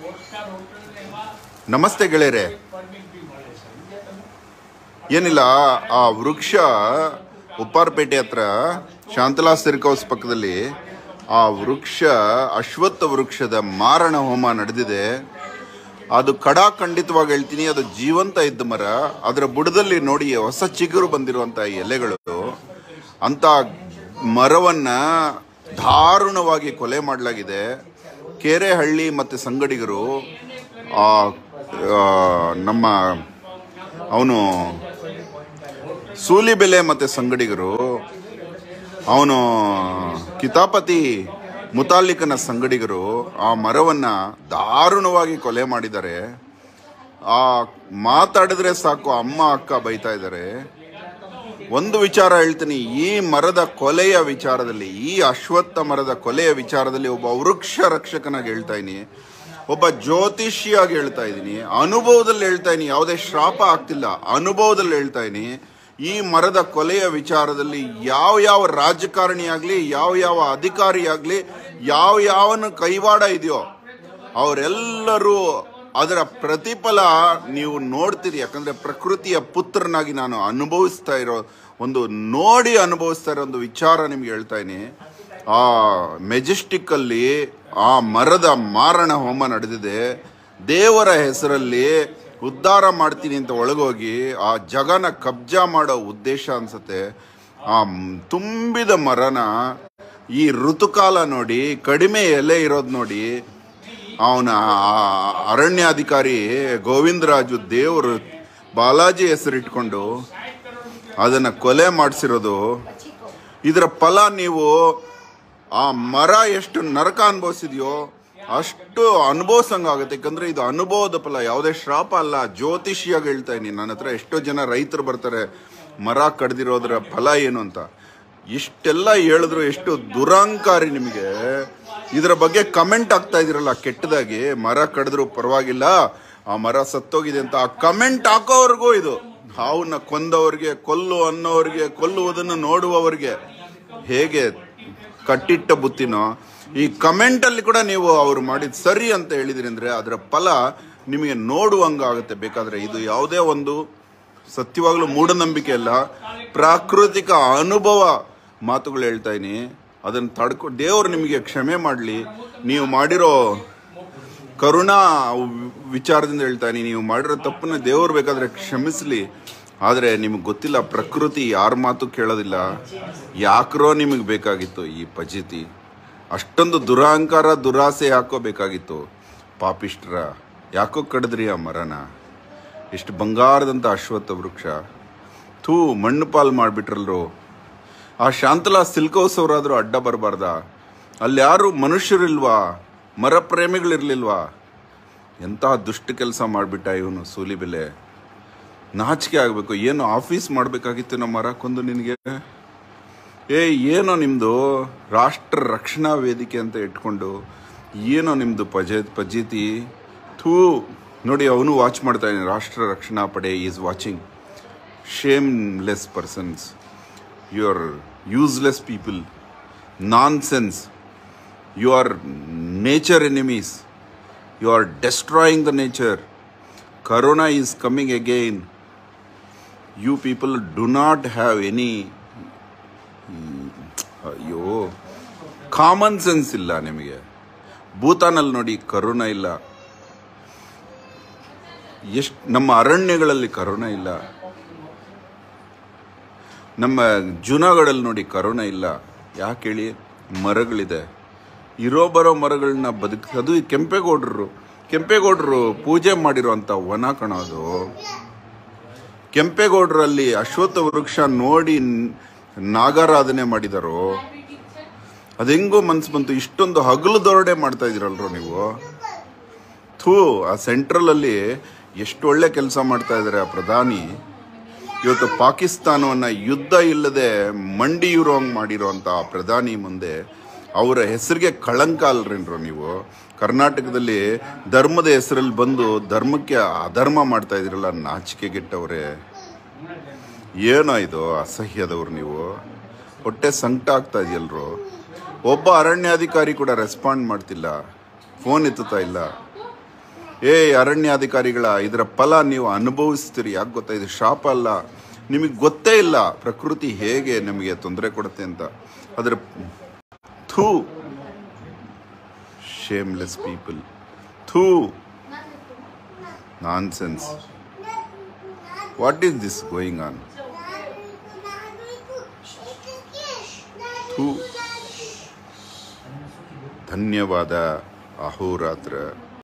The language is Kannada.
ನಮಸ್ತೆ ಗೆಳೆಯರೆ ಏನಿಲ್ಲ ಆ ವೃಕ್ಷ ಉಪ್ಪಾರಪೇಟೆ ಹತ್ರ ಶಾಂತಲಾ ಸಿರ್ಕ್ ಹೌಸ್ ಪಕ್ಕದಲ್ಲಿ ಆ ವೃಕ್ಷ ಅಶ್ವತ್ಥ ವೃಕ್ಷದ ಮಾರಣ ಹೋಮ ನಡೆದಿದೆ ಅದು ಕಡಾಖಂಡಿತವಾಗಿ ಹೇಳ್ತೀನಿ ಅದು ಜೀವಂತ ಇದ್ದ ಮರ ಅದರ ಬುಡದಲ್ಲಿ ನೋಡಿ ಹೊಸ ಚಿಗುರು ಬಂದಿರುವಂತ ಎಲೆಗಳು ಅಂತ ಮರವನ್ನ ದಾರುಣವಾಗಿ ಕೊಲೆ ಮಾಡಲಾಗಿದೆ ಕೆರೆಹಳ್ಳಿ ಮತ್ತು ಸಂಗಡಿಗರು ಆ, ಆ, ನಮ್ಮ ಅವನು ಸೂಲಿಬೆಲೆ ಮತ್ತು ಸಂಗಡಿಗರು ಅವನು ಕಿತಾಪತಿ ಮುತಾಲಿಕನ ಸಂಗಡಿಗರು ಆ ಮರವನ್ನ ದಾರುಣವಾಗಿ ಕೊಲೆ ಮಾಡಿದ್ದಾರೆ ಆ ಮಾತಾಡಿದ್ರೆ ಸಾಕು ಅಮ್ಮ ಅಕ್ಕ ಬೈತಾ ಇದ್ದಾರೆ ಒಂದು ವಿಚಾರ ಹೇಳ್ತೀನಿ ಈ ಮರದ ಕೊಲೆಯ ವಿಚಾರದಲ್ಲಿ ಈ ಅಶ್ವತ್ಥ ಮರದ ಕೊಲೆಯ ವಿಚಾರದಲ್ಲಿ ಒಬ್ಬ ವೃಕ್ಷ ರಕ್ಷಕನಾಗಿ ಹೇಳ್ತಾ ಇದ್ದೀನಿ ಒಬ್ಬ ಜ್ಯೋತಿಷಿಯಾಗಿ ಹೇಳ್ತಾ ಇದ್ದೀನಿ ಅನುಭವದಲ್ಲಿ ಹೇಳ್ತಾ ಇದ್ದೀನಿ ಯಾವುದೇ ಶ್ರಾಪ ಆಗ್ತಿಲ್ಲ ಅನುಭವದಲ್ಲಿ ಹೇಳ್ತಾ ಇದ್ದೀನಿ ಈ ಮರದ ಕೊಲೆಯ ವಿಚಾರದಲ್ಲಿ ಯಾವ ಯಾವ ರಾಜಕಾರಣಿ ಆಗಲಿ ಯಾವ ಯಾವ ಅಧಿಕಾರಿ ಆಗಲಿ ಯಾವ ಯಾವನ ಕೈವಾಡ ಇದೆಯೋ ಅವರೆಲ್ಲರೂ ಅದರ ಪ್ರತಿಫಲ ನೀವು ನೋಡ್ತೀರಿ ಯಾಕಂದ್ರೆ ಪ್ರಕೃತಿಯ ಪುತ್ರನಾಗಿ ನಾನು ಅನುಭವಿಸ್ತಾ ಇರೋ ಒಂದು ನೋಡಿ ಅನುಭವಿಸ್ತಾ ಇರೋ ಒಂದು ವಿಚಾರ ನಿಮ್ಗೆ ಹೇಳ್ತಾ ಇದೀನಿ ಆ ಮೆಜೆಸ್ಟಿಕ್ ಅಲ್ಲಿ ಆ ಮರದ ಮಾರಣ ಹೋಮ ನಡೆದಿದೆ ದೇವರ ಹೆಸರಲ್ಲಿ ಉದ್ಧಾರ ಮಾಡ್ತೀನಿ ಅಂತ ಒಳಗೋಗಿ ಆ ಜಗನ ಕಬ್ಜಾ ಮಾಡೋ ಉದ್ದೇಶ ಅನ್ಸತ್ತೆ ಆ ಮ್- ತುಂಬಿದ ಮರನ ಈ ಋತುಕಾಲ ನೋಡಿ ಕಡಿಮೆ ಎಲೆ ಇರೋದು ನೋಡಿ ಅವನ ಅರಣ್ಯಾಧಿಕಾರಿ ಗೋವಿಂದರಾಜು ದೇವರು ಬಾಲಾಜಿ ಹೆಸರಿಟ್ಕೊಂಡು ಅದನ್ನ ಕೊಲೆ ಮಾಡಿಸಿರೋದು ಇದರ ಫಲ ನೀವು ಆ ಮರ ಎಷ್ಟು ನರಕ ಅನುಭವಿಸಿದ್ಯೋ ಅಷ್ಟು ಅನುಭವಿಸಂಗಾಗುತ್ತೆ ಯಾಕಂದ್ರೆ ಇದು ಅನುಭವದ ಫಲ ಯಾವುದೇ ಶ್ರಾಪ ಅಲ್ಲ ಜ್ಯೋತಿಷಿಯಾಗಿ ಹೇಳ್ತಾ ಇದೀನಿ ನನ್ನ ಹತ್ರ ಎಷ್ಟೋ ಜನ ರೈತರು ಬರ್ತಾರೆ ಮರ ಕಡ್ದಿರೋದ್ರ ಫಲ ಏನು ಅಂತ ಇಷ್ಟೆಲ್ಲ ಹೇಳಿದ್ರು ಎಷ್ಟು ದುರಂಕಾರಿ ನಿಮಗೆ ಇದರ ಬಗ್ಗೆ ಕಮೆಂಟ್ ಆಗ್ತಾ ಇದಿರಲ್ಲ ಕೆಟ್ಟದಾಗಿ ಮರ ಕಡಿದ್ರು ಪರವಾಗಿಲ್ಲ ಆ ಮರ ಸತ್ತೋಗಿದೆ ಅಂತ ಆ ಕಮೆಂಟ್ ಹಾಕೋವರೆಗೂ ಇದು ಹಾವನ್ನ ಕೊಂದವರಿಗೆ ಕೊಲ್ಲು ಅನ್ನೋರಿಗೆ ಕೊಲ್ಲುವುದನ್ನು ನೋಡುವವರಿಗೆ ಹೇಗೆ ಕಟ್ಟಿಟ್ಟ ಬುತ್ತಿನೋ ಈ ಕಮೆಂಟ್ ಅಲ್ಲಿ ಕೂಡ ನೀವು ಅವ್ರು ಮಾಡಿದ್ ಸರಿ ಅಂತ ಹೇಳಿದ್ರಿ ಅಂದ್ರೆ ಅದರ ಫಲ ನಿಮಗೆ ನೋಡುವಂಗಾಗುತ್ತೆ ಬೇಕಾದ್ರೆ ಇದು ಯಾವುದೇ ಒಂದು ಸತ್ಯವಾಗ್ಲೂ ಮೂಢನಂಬಿಕೆ ಅಲ್ಲ ಪ್ರಾಕೃತಿಕ ಅನುಭವ ಮಾತುಗಳು ಹೇಳ್ತಾ ಇದೀನಿ ಅದನ್ನ ತಡ್ಕೊ ದೇವರು ನಿಮಗೆ ಕ್ಷಮೆ ಮಾಡಲಿ ನೀವು ಮಾಡಿರೋ ಕರುಣಾ ವಿಚಾರದಿಂದ ಹೇಳ್ತಾ ಇದೀನಿ ನೀವು ಮಾಡಿರೋ ತಪ್ಪನ್ನ ದೇವ್ರು ಬೇಕಾದ್ರೆ ಕ್ಷಮಿಸ್ಲಿ ಆದರೆ ನಿಮಗೆ ಗೊತ್ತಿಲ್ಲ ಪ್ರಕೃತಿ ಯಾರ ಮಾತು ಕೇಳೋದಿಲ್ಲ ಯಾಕ್ರೋ ನಿಮಗೆ ಬೇಕಾಗಿತ್ತು ಈ ಪಜಿತಿ ಅಷ್ಟೊಂದು ದುರಹಂಕಾರ ದುರಾಸೆ ಯಾಕೋ ಬೇಕಾಗಿತ್ತು ಪಾಪಿಷ್ಟ್ರ ಯಾಕೋ ಕಡಿದ್ರಿ ಆ ಮರನ ಎಷ್ಟು ಬಂಗಾರದಂಥ ಅಶ್ವತ್ಥ ವೃಕ್ಷ ಥೂ ಮಣ್ಣು ಪಾಲ್ ಮಾಡಿಬಿಟ್ರಲ್ರು ಆ ಶಾಂತಲಾ ಸಿಲ್ಕ್ ಹೌಸ್ ಅವರಾದರೂ ಅಡ್ಡ ಬರಬಾರ್ದ ಅಲ್ಲಿ ಯಾರು ಮನುಷ್ಯರಿಲ್ವಾ ಮರ ಪ್ರೇಮಿಗಳಿರ್ಲಿಲ್ವಾ ಎಂತಹ ದುಷ್ಟ ಕೆಲಸ ಮಾಡಿಬಿಟ್ಟ ಇವನು ಸೂಲಿಬೆಲೆ ನಾಚಿಕೆ ಆಗಬೇಕು ಏನು ಆಫೀಸ್ ಮಾಡಬೇಕಾಗಿತ್ತು ನಮ್ಮ ಮರ ಕೊಂದು ನಿನಗೆ ಏ ಏನೋ ನಿಮ್ಮದು ರಾಷ್ಟ್ರ ರಕ್ಷಣಾ ವೇದಿಕೆ ಅಂತ ಇಟ್ಕೊಂಡು ಏನೋ ನಿಮ್ಮದು ಪಜ ಪಜೀತಿ ಥೂ ನೋಡಿ ಅವನು ವಾಚ್ ಮಾಡ್ತಾ ಇದ್ದಾನೆ ರಾಷ್ಟ್ರ ರಕ್ಷಣಾ ಪಡೆ is watching shameless persons you are useless people nonsense you are nature enemies you are destroying the nature corona is coming again you people do not have any ಅಯ್ಯೋ ಕಾಮನ್ ಸೆನ್ಸ್ ಇಲ್ಲ ನಿಮಗೆ ಭೂತಾನಲ್ಲಿ ನೋಡಿ ಕರೋನಾ ಇಲ್ಲ ಎಷ್ಟು ನಮ್ಮ ಅರಣ್ಯಗಳಲ್ಲಿ ಕರೋನಾ ಇಲ್ಲ ನಮ್ಮ ಜುನಾಗಢಲ್ಲಿ ನೋಡಿ ಕರೋನಾ ಇಲ್ಲ ಯಾಕೆ ಹೇಳಿ ಮರಗಳಿದೆ ಇರೋ ಬರೋ ಮರಗಳನ್ನ ಬದುಕ್ ಅದು ಈ ಕೆಂಪೇಗೌಡರು ಕೆಂಪೇಗೌಡರು ಪೂಜೆ ಮಾಡಿರುವಂಥ ವನ ಕಣೋದು ಕೆಂಪೇಗೌಡರಲ್ಲಿ ಅಶ್ವತ್ಥ ವೃಕ್ಷ ನೋಡಿ ನ್- ನಾಗಾರಾಧನೆ ಮಾಡಿದಾರೋ ಅದೆಂಗೋ ಮನ್ಸು ಬಂತು ಇಷ್ಟೊಂದು ಹಗಲು ದೊರಡೆ ಮಾಡ್ತಾ ಇದೀರಲ್ರೋ ನೀವು ಥೂ ಆ ಸೆಂಟ್ರಲ್ ಅಲ್ಲಿ ಎಷ್ಟು ಒಳ್ಳೆ ಕೆಲಸ ಮಾಡ್ತಾ ಇದ್ದಾರೆ ಆ ಪ್ರಧಾನಿ ಇವತ್ತು ಪಾಕಿಸ್ತಾನವನ್ನ ಯುದ್ಧ ಇಲ್ಲದೆ ಮಂಡಿಯುರೋ ಹಂಗ್ ಮಾಡಿರೋಂಥ ಆ ಪ್ರಧಾನಿ ಮುಂದೆ ಅವರ ಹೆಸರಿಗೆ ಕಳಂಕ ಅಲ್ರೇನ್ರೋ ನೀವು ಕರ್ನಾಟಕದಲ್ಲಿ ಧರ್ಮದ ಹೆಸರಲ್ಲಿ ಬಂದು ಧರ್ಮಕ್ಕೆ ಅಧರ್ಮ ಮಾಡ್ತಾ ಇದಿರಲ್ಲ ನಾಚಿಕೆಗೆಟ್ಟವ್ರೆ ಏನೋ ಇದು ಅಸಹ್ಯದವ್ರು ನೀವು ಹೊಟ್ಟೆ ಸಂಕಟ ಆಗ್ತಾ ಇದೆಯಲ್ರು ಒಬ್ಬ ಅರಣ್ಯಾಧಿಕಾರಿ ಕೂಡ ರೆಸ್ಪಾಂಡ್ ಮಾಡ್ತಿಲ್ಲ ಫೋನ್ ಎತ್ತುತ್ತಾ ಇಲ್ಲ ಏ ಅರಣ್ಯಾಧಿಕಾರಿಗಳ ಇದರ ಫಲ ನೀವು ಅನುಭವಿಸ್ತೀರಿ ಯಾಕೆ ಗೊತ್ತಾ ಇದು ಶಾಪ ಅಲ್ಲ ನಿಮಗೆ ಗೊತ್ತೇ ಇಲ್ಲ ಪ್ರಕೃತಿ ಹೇಗೆ ನಮಗೆ ತೊಂದರೆ ಕೊಡುತ್ತೆ ಅಂತ ಅದರ ಥೂ ಶೇಮ್ಲೆಸ್ ಪೀಪಲ್ ಥೂ nonsense what is this going on ಥೂ ಧನ್ಯವಾದ ಅಹೋರಾತ್ರ